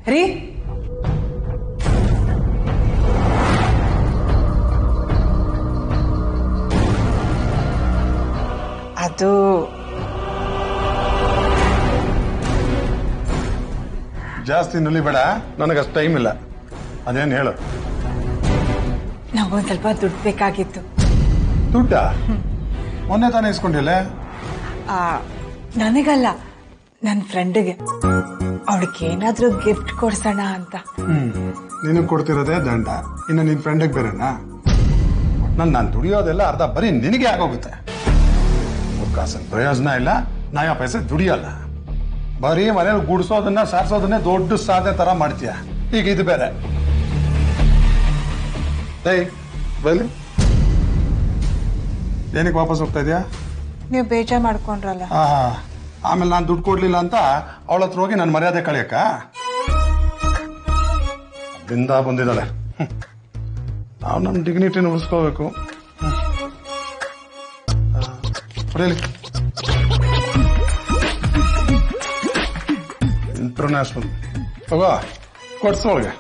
ರೀ ಅದು ಜಾಸ್ತಿ ನುಲಿಬೇಡ ನನಗೆ ಅಷ್ಟು ಟೈಮ್ ಇಲ್ಲ ಅದೇನು ಹೇಳು ನಮಗೊಂದು ಸ್ವಲ್ಪ ದುಡ್ಡು ಬೇಕಾಗಿತ್ತು ದುಡ್ಡ ಮೊನ್ನೆ ತಾನೇ ಇಸ್ಕೊಂಡಿಲ್ಲ ಆ, ನನಗಲ್ಲ ನನ್ನ ಫ್ರೆಂಡಿಗೆ ಅವಳಿಗೆ ಏನಾದ್ರೂ ಗಿಫ್ಟ್ ಕೊಡ್ಸೋಣ ಅಂತ ಹ್ಮ್ ನಿನಗೆ ಕೊಡ್ತಿರೋದೇ ದಂಡ ಇನ್ನು ನಿನ್ನ ಫ್ರೆಂಡಿಗೆ ಬೇರೆನಾ ನಾನು ನಾನು ದುಡಿಯೋದೆಲ್ಲ ಅರ್ಧ ಬರೀ ನಿನಗೆ ಆಗೋಗುತ್ತೆ ಮೂರು ಕಾಸಿನ ಪ್ರಯೋಜನ ಇಲ್ಲ ನಾಯಾ ಪೈಸೆ ದುಡಿಯಲ್ಲ ಬರೀ ಮನೇಲಿ ಗುಡಿಸೋದನ್ನ ಸಾರಿಸೋದನ್ನೇ ದೊಡ್ಡ ಸಾಧನೆ ತರ ಮಾಡ್ತೀಯ ಈಗ ಇದು ಬೇರೆ ಏಯ್ ಬೈಲಿ ಏನಕ್ಕೆ ವಾಪಸ್ ಹೋಗ್ತಾ ಇದೆಯಾ ನೀವು ಬೇಜಾರು ಮಾಡ್ಕೊಂಡ್ರಲ್ಲ ಆಹಾ ಆಮೇಲೆ ನಾನು ದುಡ್ಡು ಕೊಡ್ಲಿಲ್ಲ ಅಂತ ಅವಳ ಹತ್ರ ಹೋಗಿ ನನ್ನ ಮರ್ಯಾದೆ ಕಳಿಯಕ್ಕ ಬಿಂದ ಬಂದಿದ್ದಾಳೆ ಹ್ಮ್. ನಾವು ನಮ್ಮ ಡಿಗ್ನಿಟಿನ ಉಳಿಸ್ಕೋಬೇಕು ಹೊಡೆಯಲಿ ಇಂಟರ್ನ್ಯಾಷನಲ್ ತಗೋ ಕೊಡ್ಸು ಅವಳಿಗೆ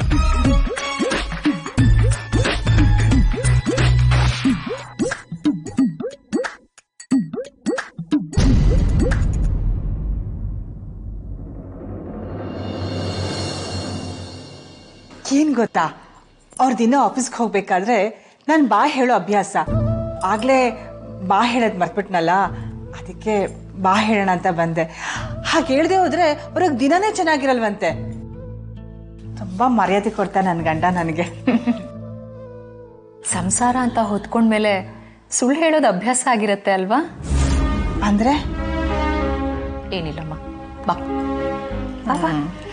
ಏನ್ ಗೊತ್ತಾ ಅವ್ರ ದಿನ ಆಫೀಸ್ಗೆ ಹೋಗ್ಬೇಕಾದ್ರೆ ನಾನು ಬಾ ಹೇಳೋ ಅಭ್ಯಾಸ ಆಗ್ಲೇ ಬಾ ಹೇಳೋದ್ ಮರ್ಬಿಟ್ನಲ್ಲ ಅದಕ್ಕೆ ಬಾ ಹೇಳೋಣ ಅಂತ ಬಂದೆ ಹಾಗೆ ಹೇಳ್ದೆ ಹೋದ್ರೆ ಅವ್ರಿಗೆ ದಿನನೇ ಚೆನ್ನಾಗಿರಲ್ವಂತೆ ತುಂಬಾ ಮರ್ಯಾದೆ ಕೊಡ್ತಾ ನನ್ ಗಂಡ ನನಗೆ ಸಂಸಾರ ಅಂತ ಹೊತ್ಕೊಂಡ್ಮೇಲೆ ಸುಳ್ಳು ಹೇಳೋದು ಅಭ್ಯಾಸ ಆಗಿರತ್ತೆ ಅಲ್ವಾ ಅಂದ್ರೆ ಏನಿಲ್ಲಮ್ಮ ಬಾ ಬಾ, ಬಾ.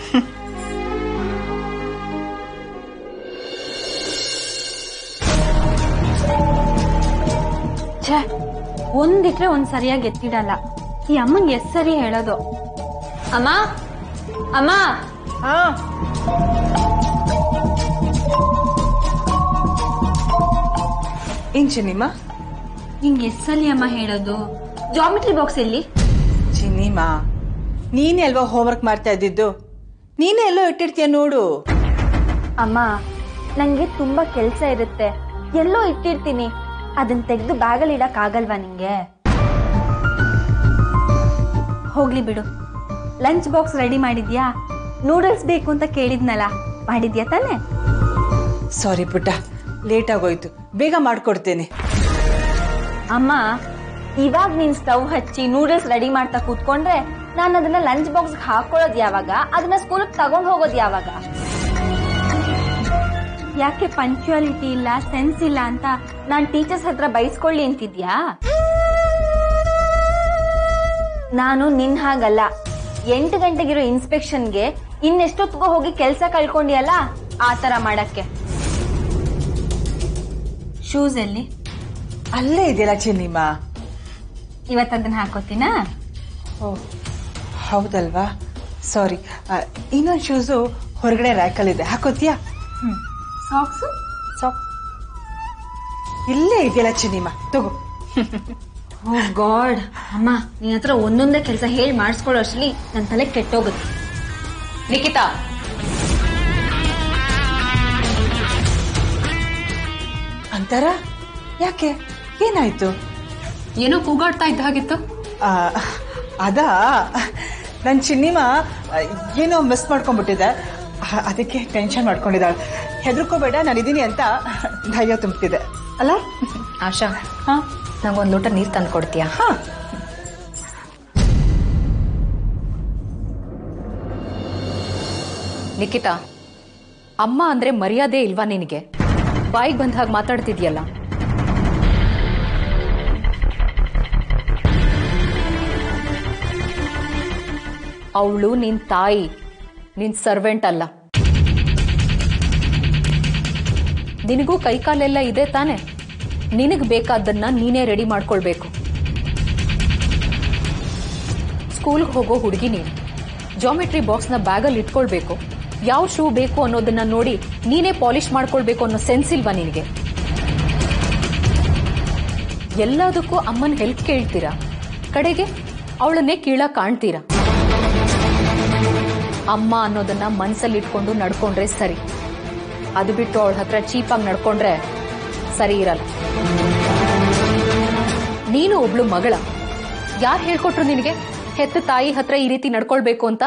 ಛೇ ಒಂದಿಟ್ರೆ ಒಂದ್ ಸರಿಯಾಗಿ ಎತ್ತಿಡಲ್ಲ ಈ ಅಮ್ಮಂಗೆ ಎಷ್ಟ್ ಸರಿ ಹೇಳೋದು ಅಮ್ಮ ಅಮ್ಮ ಹಾ ಏನ್ ಚಿನ್ನಿಮ್ಮ ನಿಂಗೆ ಎಷ್ಟ್ ಸಲಿ ಅಮ್ಮ ಹೇಳೋದು ಜಾಮಿಟ್ರಿ ಬಾಕ್ಸ್ ಎಲ್ಲಿ ಚಿನ್ನಿಮ್ಮ ನೀನೇ ಅಲ್ವಾ ಹೋಮ್ವರ್ಕ್ ಮಾಡ್ತಾ ಇದ್ದಿದ್ದು ನೀನೇ ಎಲ್ಲೋ ಇಟ್ಟಿರ್ತೀಯ ನೋಡು ಅಮ್ಮ ನಂಗೆ ತುಂಬಾ ಕೆಲ್ಸ ಇರುತ್ತೆ ಎಲ್ಲೋ ಇಟ್ಟಿರ್ತೀನಿ ಅದನ್ನ ತೆಗೆದು ಬ್ಯಾಗಲ್ಲಿ ಇಡಕ್ ಆಗಲ್ವಾ ನಿಂಗೆ ಹೋಗ್ಲಿ ಬಿಡು ಲಂಚ್ ಬಾಕ್ಸ್ ರೆಡಿ ಮಾಡಿದ್ಯಾ ನೂಡಲ್ಸ್ ಬೇಕು ಅಂತ ಕೇಳಿದ್ನಲ್ಲ ಮಾಡಿದ್ಯಾ ತಾನೇ ಸಾರಿ ಪುಟ್ಟ ಲೇಟ್ ಆಗೋಯ್ತು ಬೇಗ ಮಾಡ್ಕೊಡ್ತೇನೆ ಅಮ್ಮ ಇವಾಗ ನೀನ್ ಸ್ಟವ್ ಹಚ್ಚಿ ನೂಡಲ್ಸ್ ರೆಡಿ ಮಾಡ್ತಾ ಕೂತ್ಕೊಂಡ್ರೆ ನಾನು ಅದನ್ನ ಲಂಚ್ ಬಾಕ್ಸ್ ಹಾಕೊಳ್ಳೋದು ಯಾವಾಗ ಅದನ್ನ ಸ್ಕೂಲ್ ತಗೊಂಡ್ ಹೋಗೋದು ಯಾವಾಗ ಯಾಕೆ ಪಂಕ್ಚುಯಾಲಿಟಿ ಇಲ್ಲ ಸೆನ್ಸ್ ಇಲ್ಲ ಅಂತ ನಾನ್ ಟೀಚರ್ಸ್ ಹತ್ರ ಬೈಸ್ಕೊಳ್ಳಿ ಅಂತಿದ್ಯಾ ನಾನು ನಿನ್ ಹಾಗಲ್ಲ ಎಂಟು ಗಂಟೆಗಿರೋ ಇನ್ಸ್ಪೆಕ್ಷನ್ಗೆ ಇನ್ನೆಷ್ಟೊತ್ತಿಗೋ ಹೋಗಿ ಕೆಲಸ ಕಳ್ಕೊಂಡಿಯಲ್ಲ ಆ ತರ ಮಾಡಕ್ಕೆ ಶೂಸ್ ಎಲ್ಲಿ ಅಲ್ಲೇ ಇದೆಯಲ್ಲ ಚಿನ್ನಿಮ್ಮ ಇವತ್ತದನ್ನ ಹಾಕೋತೀನಾ ಓ ಹೌದಲ್ವಾ ಸಾರಿ ಇನ್ನೊಂದು ಶೂಸು ಹೊರಗಡೆ ರ್ಯಾಕಲ್ಲಿದೆ ಹಾಕೋತೀಯಾ ಸಾಕ್ಸ್ ಸಾಕ್ ಇಲ್ಲೇ ಇದೆಯಲ್ಲ ಚಿನ್ನಿಮ್ಮ ತಗೋ ಓ ಗಾಡ್ ಅಮ್ಮ ನಿನ್ ಹತ್ರ ಒಂದೊಂದೇ ಕೆಲಸ ಹೇಳಿ ಮಾಡಿಸ್ಕೊಳ್ಳೋ ಅಷ್ಟರಲ್ಲಿ ನನ್ನ ತಲೆ ಕೆಟ್ಟೋಗುತ್ತೆ ನಿಖಿತಾ ಅಂತಾರ ಯಾಕೆ ಏನಾಯ್ತು ಏನೋ ಕೂಗಾಡ್ತಾ ಇದ್ದ ಹಾಗಿತ್ತು ಆ, ಅದಾ ನನ್ನ ಚಿನ್ನಿಮ ಆ, ಏನೋ ಮಿಸ್ ಮಾಡ್ಕೊಂಡ್ಬಿಟ್ಟಿದೆ ಆ, ಅದಕ್ಕೆ ಟೆನ್ಷನ್ ಮಾಡ್ಕೊಂಡಿದ್ದಾಳೆ ಹೆದರ್ಕೋಬೇಡ ನಾನು ಇದೀನಿ ಅಂತ ಧೈರ್ಯ ತುಂಬ್ತಿದೆ ಅಲ್ಲ ಆಶಾ ಹಾ ನಂಗೊಂದು ಲೋಟ ನೀರು ತಂದು ಕೊಡ್ತೀಯಾ ಹಾ ನಿಖಿತಾ ಅಮ್ಮ ಅಂದ್ರೆ ಮರ್ಯಾದೆ ಇಲ್ವಾ ನಿನಗೆ ಬಾಯಿಗೆ ಬಂದ ಹಾಗೆ ಮಾತಾಡ್ತಿದ್ಯಲ್ಲ ಅವಳು ನಿನ್ ತಾಯಿ ನಿನ್ ಸರ್ವೆಂಟ್ ಅಲ್ಲ ನಿನಗೂ ಕೈಕಾಲೆಲ್ಲ ಇದೆ ತಾನೆ ನಿನಗ್ ಬೇಕಾದ್ದನ್ನ ನೀನೇ ರೆಡಿ ಮಾಡ್ಕೊಳ್ಬೇಕು ಸ್ಕೂಲ್ಗೆ ಹೋಗೋ ಹುಡುಗಿ ನೀನು ಜಾಮೆಟ್ರಿ ಬಾಕ್ಸ್ನ ಬ್ಯಾಗಲ್ಲಿ ಇಟ್ಕೊಳ್ಬೇಕು ಯಾವ ಶೂ ಬೇಕು ಅನ್ನೋದನ್ನ ನೋಡಿ ನೀನೇ ಪಾಲಿಶ್ ಮಾಡ್ಕೊಳ್ಬೇಕು ಅನ್ನೋ ಸೆನ್ಸ್ ಇಲ್ವಾ ನಿನಗೆ ಎಲ್ಲದಕ್ಕೂ ಅಮ್ಮನ ಹೆಲ್ಪ್ ಕೇಳ್ತೀರಾ ಕಡೆಗೆ ಅವಳನ್ನೇ ಕೀಳ ಕಾಣ್ತೀರಾ ಅಮ್ಮ ಅನ್ನೋದನ್ನ ಮನ್ಸಲ್ಲಿ ಇಟ್ಕೊಂಡು ನಡ್ಕೊಂಡ್ರೆ ಸರಿ ಅದು ಬಿಟ್ಟು ಅವಳ ಹತ್ರ ಚೀಪಾಗಿ ನಡ್ಕೊಂಡ್ರೆ ಸರಿ ಇರಲ್ಲ ನೀನು ಒಬ್ಳು ಮಗಳ ಯಾರು ಹೇಳ್ಕೊಟ್ರು ನಿನಗೆ ಹೆತ್ತ ತಾಯಿ ಹತ್ರ ಈ ರೀತಿ ನಡ್ಕೊಳ್ಬೇಕು ಅಂತ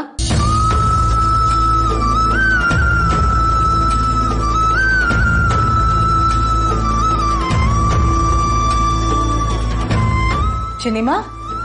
ಚಿನಿಮಾ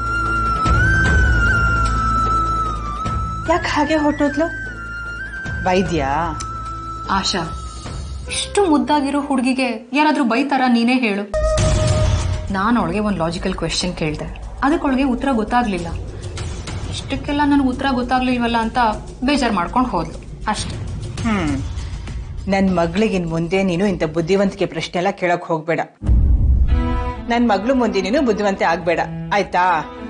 ಯಾಕೆ ಹಾಗೆ ಹೊಟ್ಟೋದ್ಲು ವೈದ್ಯ ಆಶಾ ಇಷ್ಟು ಮುದ್ದಾಗಿರೋ ಹುಡುಗಿಗೆ ಯಾರಾದ್ರೂ ಬೈತಾರ ನೀನೇ ಹೇಳು ನಾನು ಅವಳಿಗೆ ಒಂದು ಲಾಜಿಕಲ್ ಕ್ವೆಶನ್ ಕೇಳಿದೆ ಅದಕ್ಕೆ ಅವಳಿಗೆ ಉತ್ತರ ಗೊತ್ತಾಗ್ಲಿಲ್ಲ ಇಷ್ಟಕ್ಕೆಲ್ಲ ನನಗೆ ಉತ್ತರ ಗೊತ್ತಾಗ್ಲಿಲ್ವಲ್ಲ ಅಂತ ಬೇಜಾರು ಮಾಡ್ಕೊಂಡು ಹೋದ್ಲು ಅಷ್ಟೇ ಹ್ಮ್ ನನ್ ಮಗಳಿಗೆ ಇನ್ ಮುಂದೆ ನೀನು ಇಂಥ ಬುದ್ಧಿವಂತಿಕೆ ಪ್ರಶ್ನೆ ಎಲ್ಲ ಕೇಳಕ್ ಹೋಗ್ಬೇಡ ನನ್ ಮಗಳು ಮುಂದೆ ನೀನು ಬುದ್ಧಿವಂತೆ ಆಗ್ಬೇಡ ಆಯ್ತಾ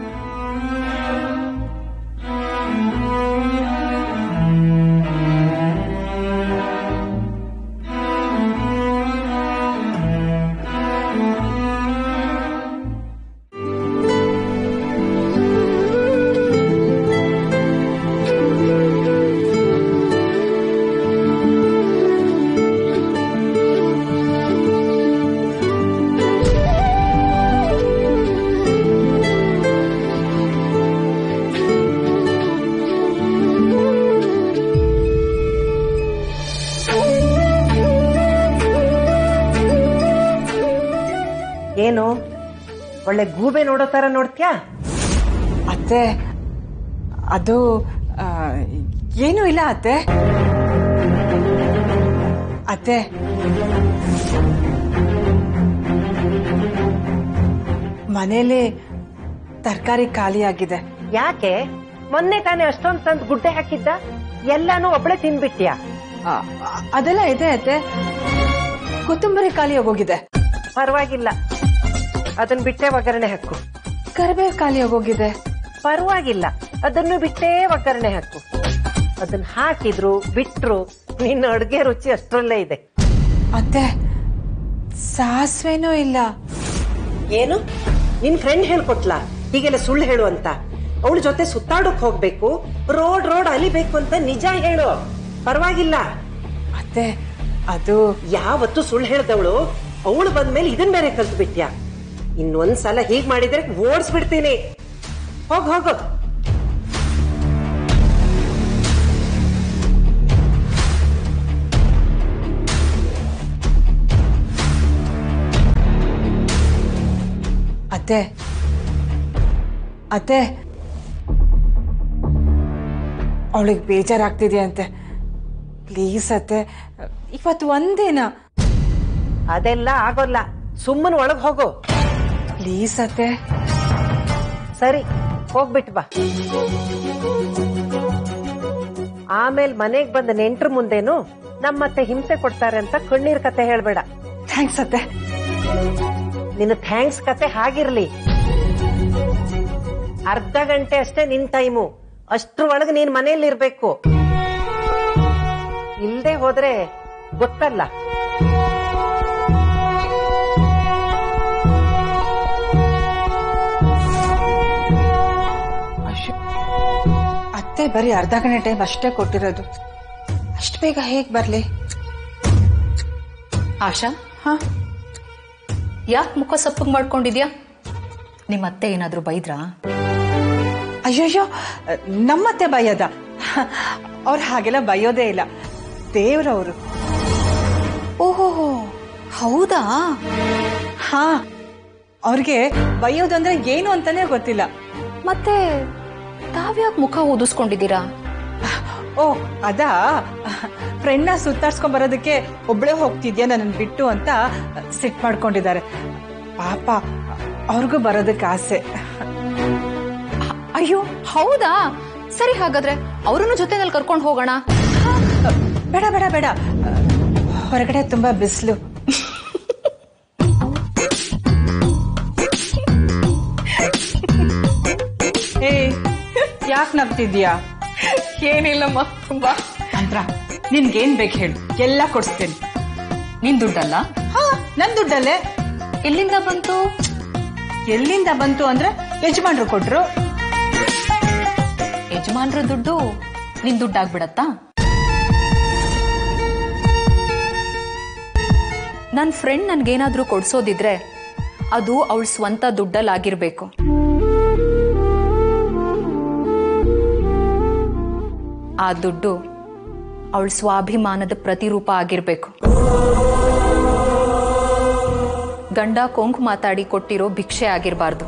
ಏನು ಒಳ್ಳೆ ಗೂಬೆ ನೋಡೋ ತರ ನೋಡ್ತ್ಯಾ ಅತ್ತೆ ಅದು ಆ, ಏನೂ ಇಲ್ಲ ಅತ್ತೆ ಅತ್ತೆ ಮನೇಲಿ ತರಕಾರಿ ಖಾಲಿ ಆಗಿದೆ ಯಾಕೆ ಮೊನ್ನೆ ತಾನೇ ಅಷ್ಟೊಂದ್ ತಂದ್ ಗುಡ್ಡೆ ಹಾಕಿದ್ದ ಎಲ್ಲಾನು ಒಬ್ಳೆ ತಿನ್ಬಿಟ್ಯಾ ಆ, ಅದೆಲ್ಲ ಇದೆ ಅತ್ತೆ ಕೊತ್ತಂಬರಿ ಖಾಲಿ ಆಗೋಗಿದೆ ಪರವಾಗಿಲ್ಲ ಅದನ್ನ ಬಿಟ್ಟೆ ಒಗ್ಗರಣೆ ಹಾಕು ಕರಿಬೇವು ಖಾಲಿ ಆಗೋಗಿದೆ ಪರವಾಗಿಲ್ಲ ಅದನ್ನು ಬಿಟ್ಟೇ ಒಗ್ಗರಣೆ ಹಾಕು ಅದನ್ನ ಹಾಕಿದ್ರು ಬಿಟ್ರು ನಿನ್ನ ಅಡ್ಗೆ ರುಚಿ ಅಷ್ಟರಲ್ಲೇ ಇದೆ ಅತ್ತೆ ಸಾಸ್ವೆನೂ ಇಲ್ಲ ಏನು ನಿನ್ ಫ್ರೆಂಡ್ ಹೇಳ್ಕೊಟ್ಲಾ ಹೀಗೆಲ್ಲ ಸುಳ್ಳು ಹೇಳು ಅಂತ ಅವಳ ಜೊತೆ ಸುತ್ತಾಡಕ್ ಹೋಗ್ಬೇಕು ರೋಡ್ ರೋಡ್ ಅಲಿಬೇಕು ಅಂತ ನಿಜ ಹೇಳು ಪರವಾಗಿಲ್ಲ ಅತ್ತೆ ಅದು ಯಾವತ್ತು ಸುಳ್ಳು ಹೇಳ್ದವಳು ಅವಳು ಬಂದ್ಮೇಲೆ ಇದನ್ ಬೇರೆ ಕಲ್ತು ಬಿಟ್ಯಾ ಇನ್ನೊಂದ್ಸಲ ಹೀಗ್ ಮಾಡಿದ್ರೆ ಓಡಿಸ್ಬಿಡ್ತೀನಿ ಹೋಗ್ ಹೋಗು ಅತ್ತೆ ಅತ್ತೆ ಅವಳಿಗೆ ಬೇಜಾರಾಗ್ತಿದೆಯಂತೆ ಪ್ಲೀಸ್ ಅತ್ತೆ ಇವತ್ತು ಒಂದಿನ ಅದೆಲ್ಲ ಆಗೋಲ್ಲ ಸುಮ್ಮನೆ ಒಳಗ್ ಹೋಗು ಪ್ಲೀಸ್ ಅತ್ತೆ ಸರಿ ಹೋಗ್ಬಿಟ್ ಬಾ ಆಮೇಲೆ ಮನೆಗ್ ಬಂದ ನೆಂಟ್ರ ಮುಂದೇನು ನಮ್ಮತ್ತೆ ಹಿಂಸೆ ಕೊಡ್ತಾರೆ ಅಂತ ಕಣ್ಣೀರ್ ಕತೆ ಹೇಳ್ಬೇಡ ಥ್ಯಾಂಕ್ಸ್ ಅತ್ತೆ ನಿನ್ನ ಥ್ಯಾಂಕ್ಸ್ ಕತೆ ಹಾಗಿರ್ಲಿ ಅರ್ಧ ಗಂಟೆ ಅಷ್ಟೇ ನಿನ್ ಟೈಮು ಅಷ್ಟ್ರೊಳಗೆ ನೀನ್ ಮನೆಯಲ್ಲಿ ಇರ್ಬೇಕು ಇಲ್ದೆ ಹೋದ್ರೆ ಗೊತ್ತಲ್ಲ ಅತ್ತೆ ಬರೀ ಅರ್ಧ ಗಂಟೆ ಟೈಮ್ ಅಷ್ಟೇ ಕೊಟ್ಟಿರೋದು ಅಷ್ಟು ಬೇಗ ಹೇಗ್ ಬರ್ಲಿ ಆಶಾ ಹಾ ಯಾಕೆ ಮುಖ ಸಪ್ಪಗ್ ಮಾಡ್ಕೊಂಡಿದ್ಯಾ ನಿಮ್ಮ ಅತ್ತೆ ಏನಾದ್ರೂ ಬೈದ್ರಾ ಅಯ್ಯಯ್ಯೋ ನಮ್ಮತ್ತೆ ಬೈಯೋದ ಅವ್ರು ಹಾಗೆಲ್ಲ ಬೈಯೋದೇ ಇಲ್ಲ ದೇವ್ರವ್ರು ಓಹೋ ಹೌದಾ ಹಾ ಅವ್ರಿಗೆ ಬೈಯೋದಂದ್ರೆ ಏನು ಅಂತಾನೆ ಗೊತ್ತಿಲ್ಲ ಮತ್ತೆ ತಾವ್ಯಾಕ್ ಮುಖ ಊದಿಸ್ಕೊಂಡಿದ್ದೀರಾ ಓ ಅದಾ ಫ್ರೆಂಡ್ನ ಸುತ್ತಾಡ್ಸ್ಕೊಂಡ್ ಬರೋದಕ್ಕೆ ಒಬ್ಳೆ ಹೋಗ್ತಿದ್ಯಾ ನನ್ನ ಬಿಟ್ಟು ಅಂತ ಸಿಟ್ ಮಾಡ್ಕೊಂಡಿದ್ದಾರೆ ಪಾಪ ಅವ್ರಿಗೂ ಬರೋದಕ್ಕೆ ಆಸೆ ಅಯ್ಯೋ ಹೌದಾ ಸರಿ ಹಾಗಾದ್ರೆ ಅವ್ರನ್ನು ಜೊತೆನಲ್ಲಿ ಕರ್ಕೊಂಡು ಹೋಗೋಣ ಬೇಡ ಬೇಡ ಬೇಡ ಹೊರಗಡೆ ತುಂಬಾ ಬಿಸಿಲು ಏ ಯಾಕೆ ನಗ್ತಿದ್ಯಾ ಏನಿಲ್ಲಮ್ಮ ಬಾ ಅಂದ್ರ ನಿನ್ಗೇನ್ ಬೇಕು ಹೇಳು ಎಲ್ಲ ಕೊಡ್ಸ್ತೇನೆ ನಿನ್ ದುಡ್ಡಲ್ಲ ಹಾ ನನ್ ದುಡ್ಡಲ್ಲೇ ಎಲ್ಲಿಂದ ಬಂತು ಎಲ್ಲಿಂದ ಬಂತು ಅಂದ್ರೆ ಯಜಮಾನ್ರು ಕೊಟ್ರು ಯಜಮಾನ್ರ ದುಡ್ಡು ನಿನ್ ದುಡ್ಡಾಗ್ಬಿಡತ್ತಾ ನನ್ನ ಫ್ರೆಂಡ್ ನನ್ಗೇನಾದ್ರೂ ಕೊಡ್ಸೋದಿದ್ರೆ ಅದು ಅವಳ ಸ್ವಂತ ದುಡ್ಡಲ್ಲಾಗಿರ್ಬೇಕು ಆ ದುಡ್ಡು ಅವಳ ಸ್ವಾಭಿಮಾನದ ಪ್ರತಿರೂಪ ಆಗಿರ್ಬೇಕು ಗಂಡ ಕೊಂಕು ಮಾತಾಡಿ ಕೊಟ್ಟಿರೋ ಭಿಕ್ಷೆ ಆಗಿರಬಾರ್ದು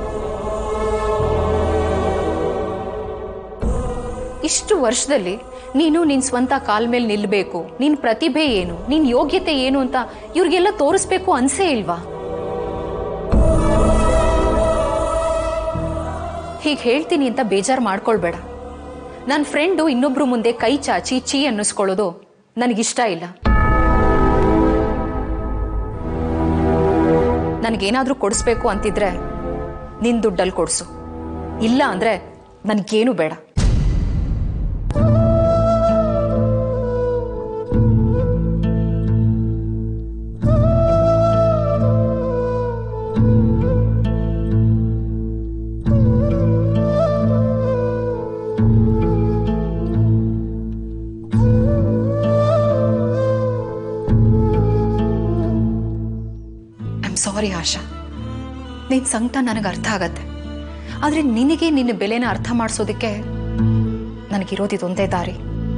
ಇಷ್ಟು ವರ್ಷದಲ್ಲಿ ನೀನು ನಿನ್ ಸ್ವಂತ ಕಾಲ್ ಮೇಲೆ ನಿಲ್ಬೇಕು ನಿನ್ ಪ್ರತಿಭೆ ಏನು ನಿನ್ ಯೋಗ್ಯತೆ ಏನು ಅಂತ ಇವ್ರಿಗೆಲ್ಲ ತೋರಿಸ್ಬೇಕು ಅನ್ಸೇ ಇಲ್ವಾ ಹೀಗೆ ಹೇಳ್ತೀನಿ ಅಂತ ಬೇಜಾರು ಮಾಡ್ಕೊಳ್ಬೇಡ ನನ್ನ ಫ್ರೆಂಡು ಇನ್ನೊಬ್ರು ಮುಂದೆ ಕೈ ಚಾಚಿ ಚೀ ಅನ್ನಿಸ್ಕೊಳ್ಳೋದು ನನಗಿಷ್ಟ ಇಲ್ಲ ನನಗೇನಾದ್ರೂ ಕೊಡಿಸ್ಬೇಕು ಅಂತಿದ್ರೆ ನಿನ್ ದುಡ್ಡಲ್ಲಿ ಕೊಡ್ಸು ಇಲ್ಲ ಅಂದ್ರೆ ನನಗೇನು ಬೇಡ ಐ ಆಮ್ ಸಾರಿ ಆಶಾ ನಿನ್ ಸಂಕಟ ನನಗೆ ಅರ್ಥ ಆಗತ್ತೆ ಆದ್ರೆ ನಿನಗೆ ನಿನ್ನ ಬೆಲೆನ ಅರ್ಥ ಮಾಡಿಸೋದಕ್ಕೆ ನನಗಿರೋದಿದೊಂದೇ ದಾರಿ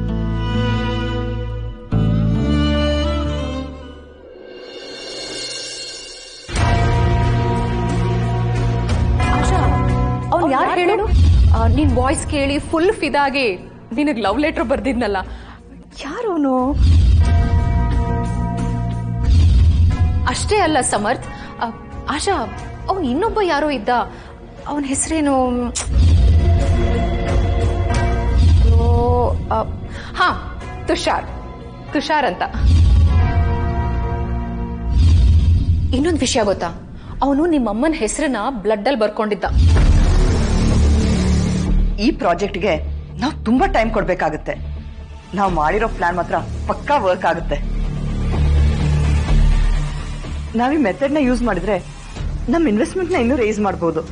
ಅವ್ನು ಯಾರು ಹೇಳು ಆ, ನಿನ್ ವಾಯ್ಸ್ ಕೇಳಿ ಫುಲ್ ಫಿದಾಗಿ ನಿನಗ್ ಲವ್ ಲೆಟರ್ ಬರ್ದಿದ್ನಲ್ಲ ಯಾರವನು ಅಷ್ಟೇ ಅಲ್ಲ ಸಮರ್ಥ್ ಆ, ಆಶಾ ಅವನು ಇನ್ನೊಬ್ಬ ಯಾರೋ ಇದ್ದ ಅವನ ಹೆಸರೇನು ಹಾ ತುಷಾರ್ ತುಷಾರ್ ಅಂತ ಇನ್ನೊಂದು ವಿಷಯ ಗೊತ್ತಾ ಅವನು ನಿಮ್ಮಮ್ಮನ ಹೆಸರನ್ನ ಬ್ಲಡ್ ಅಲ್ಲಿ ಬರ್ಕೊಂಡಿದ್ದ ಈ ಪ್ರಾಜೆಕ್ಟ್ಗೆ ನಾವು ತುಂಬಾ ಟೈಮ್ ಕೊಡ್ಬೇಕಾಗುತ್ತೆ ನಾವು ಮಾಡಿರೋ ಪ್ಲಾನ್ ಮಾತ್ರ ಪಕ್ಕಾ ವರ್ಕ್ ಆಗುತ್ತೆ ನಾವ್ ಈ ಮೆಥಡ್ ನ ಯೂಸ್ ಮಾಡಿದ್ರೆ ನಮ್ ಇನ್ವೆಸ್ಟ್ಮೆಂಟ್ ನ ಇನ್ನೂ ರೇಸ್ ಮಾಡಬಹುದು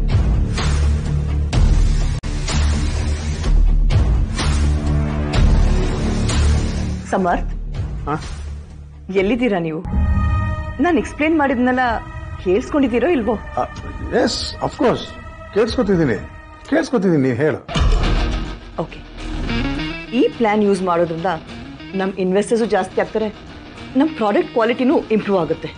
ಸಮರ್ಥ್ ಎಲ್ಲಿದ್ದೀರಾ ನೀವು ನಾನು ಎಕ್ಸ್ಪ್ಲೇನ್ ಮಾಡಿದ್ನೆಲ್ಲ ಕೇಳಿಸ್ಕೊಂಡಿದ್ದೀರೋ ಇಲ್ವೋ ಎಸ್ ಅಫ್ಕೋರ್ಸ್ ಕೇಳಿಸ್ಕೊತಿದ್ದೀನಿ ಕೇಳಿಸ್ಕೊತಿದ್ದೀನಿ ನೀನು ಹೇಳು ಓಕೆ ಈ ಪ್ಲಾನ್ ಯೂಸ್ ಮಾಡೋದ್ರಿಂದ ನಮ್ಮ ಇನ್ವೆಸ್ಟರ್ಸು ಜಾಸ್ತಿ ಆಗ್ತಾರೆ ನಮ್ಮ ಪ್ರಾಡಕ್ಟ್ ಕ್ವಾಲಿಟಿನೂ ಇಂಪ್ರೂವ್ ಆಗುತ್ತೆ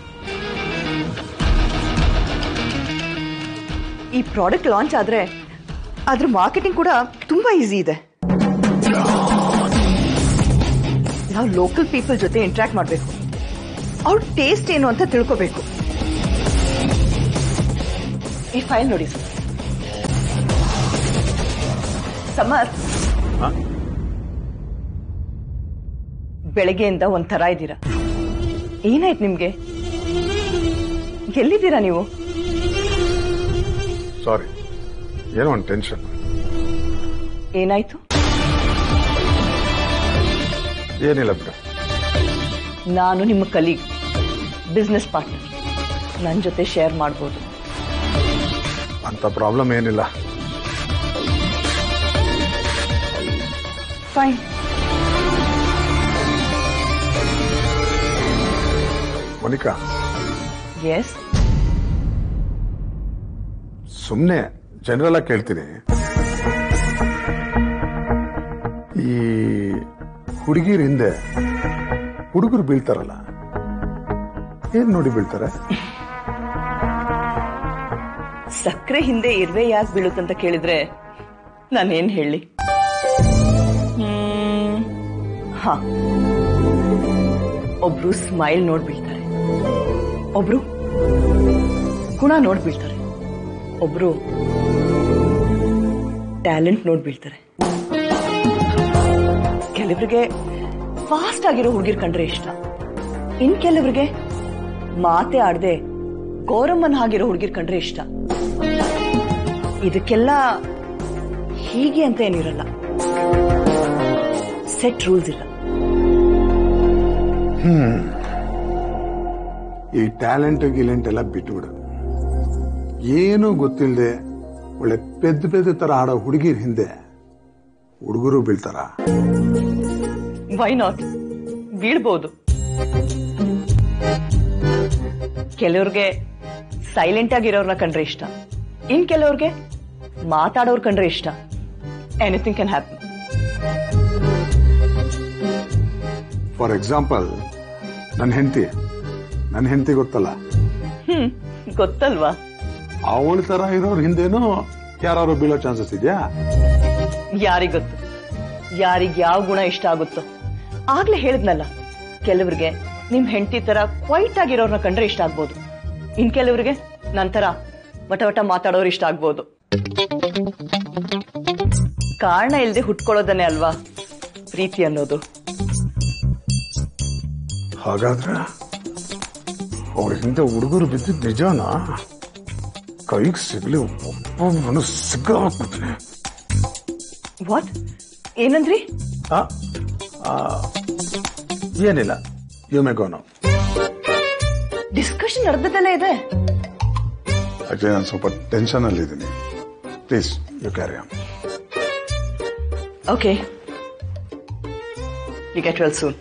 ಈ ಪ್ರಾಡಕ್ಟ್ ಲಾಂಚ್ ಆದ್ರೆ ಅದ್ರ ಮಾರ್ಕೆಟಿಂಗ್ ಕೂಡ ತುಂಬಾ ಈಸಿ ಇದೆ ನಾವು ಲೋಕಲ್ ಪೀಪಲ್ ಜೊತೆ ಇಂಟ್ರಾಕ್ಟ್ ಮಾಡಬೇಕು ಅವ್ರ ಟೇಸ್ಟ್ ಏನು ಅಂತ ತಿಳ್ಕೋಬೇಕು ಈ ಫೈಲ್ ನೋಡಿ ಸರ್ ಸಮರ್ ಬೆಳಗ್ಗೆಯಿಂದ ಒಂಥರ ಇದ್ದೀರಾ ಏನಾಯ್ತು ನಿಮ್ಗೆ ಎಲ್ಲಿದ್ದೀರಾ ನೀವು ಸಾರಿ ಏನೋ ಒಂದು ಟೆನ್ಷನ್ ಏನಾಯ್ತು ಏನಿಲ್ಲ ಬಿಡು ನಾನು ನಿಮ್ಮ ಕಲೀಗ್ ಬಿಸ್ನೆಸ್ ಪಾರ್ಟ್ನರ್ ನನ್ನ ಜೊತೆ ಶೇರ್ ಮಾಡ್ಬೋದು ಅಂತ ಪ್ರಾಬ್ಲಮ್ ಏನಿಲ್ಲ ಫೈನ್ ಮೋನಿಕಾ ಎಸ್ ಸುಮ್ಮನೆ ಜನರಲ್ ಆಗಿ ಕೇಳ್ತೀನಿ ಈ ಹುಡುಗಿರ ಹಿಂದೆ ಹುಡುಗರು ಬೀಳ್ತಾರಲ್ಲ ಏನ್ ನೋಡಿ ಬೀಳ್ತಾರೆ ಸಕ್ಕರೆ ಹಿಂದೆ ಇರುವೆ ಯಾಕೆ ಬೀಳುತ್ತಂತ ಕೇಳಿದ್ರೆ ನಾನೇನ್ ಹೇಳಿ ಹ್ಮ್, ಹಾ ಒಬ್ರು ಸ್ಮೈಲ್ ನೋಡ್ ಬೀಳ್ತಾರೆ ಒಬ್ರು ಗುಣ ನೋಡ್ ಬೀಳ್ತಾರೆ ಒಬ್ರು ಟ್ಯಾಲೆಂಟ್ ನೋಡ್ ಬೀಳ್ತಾರೆ ಕೆಲವರಿಗೆ ಫಾಸ್ಟ್ ಆಗಿರೋ ಹುಡುಗಿರ್ ಕಂಡ್ರೆ ಇಷ್ಟ ಇನ್ ಕೆಲವರಿಗೆ ಮಾತೆ ಆಡದೆ ಗೌರಮ್ಮನ್ ಆಗಿರೋ ಹುಡುಗಿರ್ ಕಂಡ್ರೆ ಇಷ್ಟ ಇದಕ್ಕೆಲ್ಲ ಹೀಗೆ ಅಂತ ಏನಿರಲ್ಲ ಸೆಟ್ ರೂಲ್ಸ್ ಇಲ್ಲ ಈ ಟ್ಯಾಲೆಂಟ್ ಗಿಲೆಂಟ್ ಎಲ್ಲ ಬಿಟ್ಬಿಡು ಏನೂ ಗೊತ್ತಿಲ್ಲದೆ ಒಳ್ಳೆ ಪೆದ್ದ ಪೆದ್ದ ತರ ಆಡೋ ಹುಡುಗಿರ ಹಿಂದೆ ಹುಡುಗರು ಬೀಳ್ತಾರ ವೈ ನಾಟ್ ಬೀಳ್ಬೋದು ಕೆಲವ್ರಿಗೆ ಸೈಲೆಂಟ್ ಆಗಿರೋರ್ನ ಕಂಡ್ರೆ ಇಷ್ಟ ಇನ್ ಕೆಲವ್ರಿಗೆ ಮಾತಾಡೋರ್ ಕಂಡ್ರೆ ಇಷ್ಟ anything can happen for example ನನ್ನ ಹೆಂಡತಿ ನನ್ನ ಹೆಂಡತಿ ಗೊತ್ತಲ್ಲ ಹ್ಮ್ ಗೊತ್ತಲ್ವಾ ಅವಳ ತರ ಇರೋರ್ ಹಿಂದೇನೋ ಯಾರು ಬೀಳೋ ಚಾನ್ಸಸ್ ಇದೆಯಾ ಯಾರಿಗ್ ಗೊತ್ತು ಯಾರಿಗ್ ಯಾವ ಗುಣ ಇಷ್ಟ ಆಗುತ್ತೋ ಆಗ್ಲೇ ಹೇಳಿದ್ನಲ್ಲ ಕೆಲವ್ರಿಗೆ ನಿಮ್ ಹೆಂಡತಿ ತರ ಕ್ವೈಟ್ ಆಗಿರೋರ್ನ ಕಂಡ್ರೆ ಇಷ್ಟ ಆಗ್ಬೋದು ಇನ್ ಕೆಲವ್ರಿಗೆ ನಂತರ ವಟ ವಟ ಮಾತಾಡೋರು ಇಷ್ಟ ಆಗ್ಬೋದು ಕಾರಣ ಇಲ್ಲದೆ ಹುಟ್ಕೊಳ್ಳೋದನ್ನೇ ಅಲ್ವಾ ಪ್ರೀತಿ ಅನ್ನೋದು ಹಾಗಾದ್ರೆ ಅವ್ರ ಹಿಂದೆ ಹುಡುಗರು ಬಿದ್ದಿದ್ ನಿಜಾನಾ ಕೈಗೆ ಸಿಗ್ಲಿ ಒಬ್ಬೊಬ್ಬನು ಸಿಗ್ಗ ಹಾಕ್ಬಿಡ್ತೀನಿ ವಾಟ್ ಏನಂದ್ರಿ ಆ, ಆ, ಏನಿಲ್ಲ you may go no discussion ನಡೆದದಲ್ಲೇ ಇದೆ ಆಕ್ಚುಲಿ ನಾನು ಸ್ವಲ್ಪ ಟೆನ್ಷನ್ ಅಲ್ಲಿ ಇದ್ದೀನಿ please you carry on okay you get well soon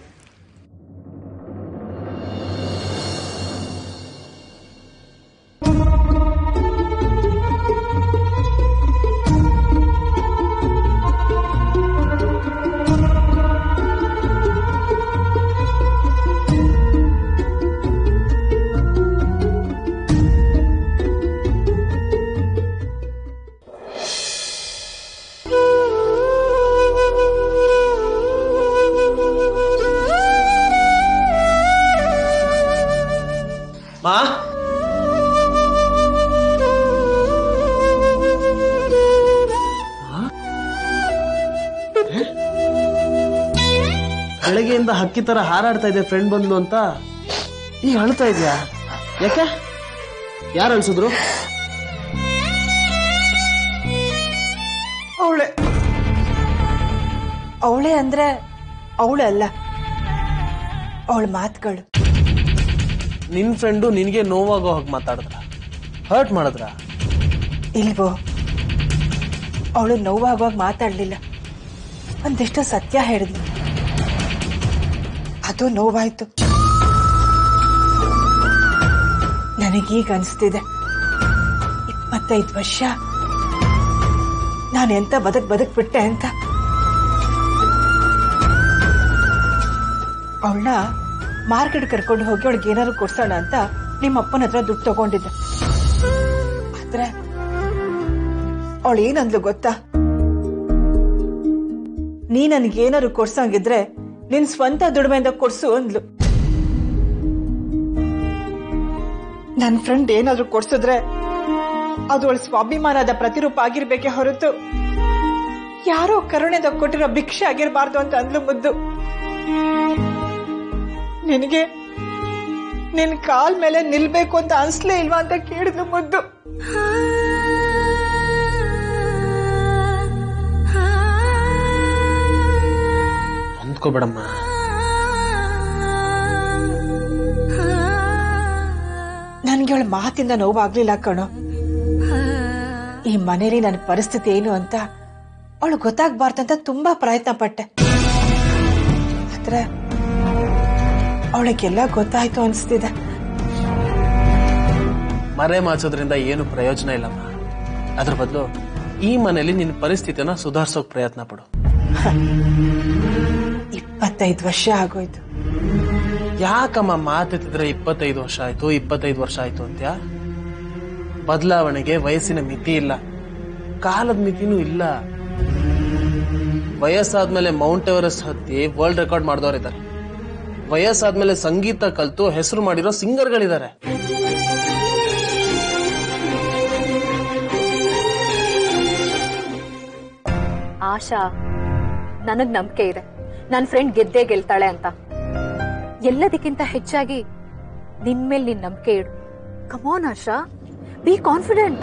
ಮಾ ಬೆಳಗ್ಗೆಯಿಂದ ಹಕ್ಕಿ ತರ ಹಾರಾಡ್ತಾ ಇದೆ ಫ್ರೆಂಡ್ ಬಂದ್ಲು ಅಂತ ಈಗ ಅಳ್ತಾ ಇದ್ಯಾ ಯಾಕೆ ಯಾರು ಅಳ್ಸಿದ್ರು ಅವಳೆ ಅವಳೆ ಅಂದ್ರೆ ಅವಳೆ ಅಲ್ಲ ಅವಳ ಮಾತುಗಳು ನಿನ್ ಫ್ರೆಂಡು ನಿನಗೆ ನೋವಾಗೋ ಹಾಗೆ ಮಾತಾಡಿದ್ರ ಹರ್ಟ್ ಮಾಡಿದ್ರ ಇಲ್ವೋ ಅವಳು ನೋವಾಗುವಾಗ ಮಾತಾಡ್ಲಿಲ್ಲ ಒಂದಿಷ್ಟು ಸತ್ಯ ಹೇಳಿದ್ಲು ಅದು ನೋವಾಯ್ತು ನನಗೀಗ ಅನಿಸ್ತಿದೆ ಇಪ್ಪತ್ತೈದು ವರ್ಷ ನಾನು ಎಂತ ಬದುಕ್ ಬದುಕ್ಬಿಟ್ಟೆ ಅಂತ ಅವಳನ್ನ ಮಾರ್ಕೆಟ್ ಕರ್ಕೊಂಡು ಹೋಗಿ ಅವಳಿಗೆ ಏನಾದ್ರು ಕೊಡ್ಸೋಣ ಅಂತ ನಿಮ್ಮ ಅಪ್ಪನ ಹತ್ರ ದುಡ್ಡು ತಗೊಂಡಿದ್ದೆ ಆದ್ರೆ ಅವಳು ಏನಂದ್ಲು ಗೊತ್ತಾ ನೀ ನನ್ಗೇನಾದ್ರು ಕೊಡ್ಸಂಗಿದ್ರೆ ನಿನ್ ಸ್ವಂತ ದುಡಿಮೆಯಿಂದ ಕೊಡ್ಸು ಅಂದ್ಲು ನನ್ ಫ್ರೆಂಡ್ ಏನಾದ್ರು ಕೊಡ್ಸಿದ್ರೆ ಅದು ಅವಳ ಸ್ವಾಭಿಮಾನದ ಪ್ರತಿರೂಪ ಆಗಿರ್ಬೇಕೆ ಹೊರತು ಯಾರೋ ಕರುಣೆದ ಕೊಟ್ಟಿರೋ ಭಿಕ್ಷೆ ಆಗಿರಬಾರ್ದು ಅಂತ ಅಂದ್ಲು ಮುದ್ದು ನಿನಗೆ ನಿನ್ ಕಾಲ್ ಮೇಲೆ ನಿಲ್ಬೇಕು ಅಂತ ಅನ್ಸ್ಲೇ ಇಲ್ವಾ ಅಂತ ಕೇಳಿದ್ಲು ಮುದ್ದು ಅಂದ್ಕೋಬೇಡಮ್ಮ ನನ್ಗೆ ಅವಳ ಮಾತಿಂದ ನೋವಾಗ್ಲಿಲ್ಲ ಕಣೋ ಈ ಮನೇಲಿ ನನ್ನ ಪರಿಸ್ಥಿತಿ ಏನು ಅಂತ ಅವಳು ಗೊತ್ತಾಗ್ಬಾರ್ದಂತ ತುಂಬಾ ಪ್ರಯತ್ನ ಪಟ್ಟೆ ಆದ್ರೆ ಅವಳಿಗೆಲ್ಲ ಗೊತ್ತಾಯ್ತು ಅನ್ಸ್ತಿದೆ ಮರೆ ಮಾಚೋದ್ರಿಂದ ಏನು ಪ್ರಯೋಜನ ಇಲ್ಲಮ್ಮ ಅದ್ರ ಬದಲು ಈ ಮನೇಲಿ ನಿನ್ನ ಪರಿಸ್ಥಿತಿನ ಸುಧಾರಿಸೋಕ್ ಪ್ರಯತ್ನ ಪಡು ಇಪ್ಪತ್ತೈದು ವರ್ಷ ಆಗೋಯ್ತು ಯಾಕಮ್ಮ ಮಾತೆತ್ತಿದ್ರೆ ಇಪ್ಪತ್ತೈದು ವರ್ಷ ಆಯ್ತು ಇಪ್ಪತ್ತೈದು ವರ್ಷ ಆಯ್ತು ಅಂತ್ಯಾ ಬದಲಾವಣೆಗೆ ವಯಸ್ಸಿನ ಮಿತಿ ಇಲ್ಲ ಕಾಲದ ಮಿತಿನೂ ಇಲ್ಲ ವಯಸ್ಸಾದ್ಮೇಲೆ ಮೌಂಟ್ ಎವರೆಸ್ಟ್ ಹತ್ತಿ ವರ್ಲ್ಡ್ ರೆಕಾರ್ಡ್ ಮಾಡಿದವರಿದ್ದಾರೆ ವಯಸ್ಸಾದ್ಮೇಲೆ ಸಂಗೀತ ಕಲ್ತು ಹೆಸರು ಮಾಡಿರೋ ಸಿಂಗರ್ಗಳಿದ್ದಾರೆ ಆಶಾ ನನಗ್ ನಂಬಿಕೆ ಇದೆ ನನ್ನ ಫ್ರೆಂಡ್ ಗೆದ್ದೇ ಗೆಲ್ತಾಳೆ ಅಂತ ಎಲ್ಲದಕ್ಕಿಂತ ಹೆಚ್ಚಾಗಿ ನಿನ್ ಮೇಲೆ ನಿನ್ ನಂಬಿಕೆ ಇಡು ಕಮಾನ್ ಆಶಾ ಬಿ ಕಾನ್ಫಿಡೆಂಟ್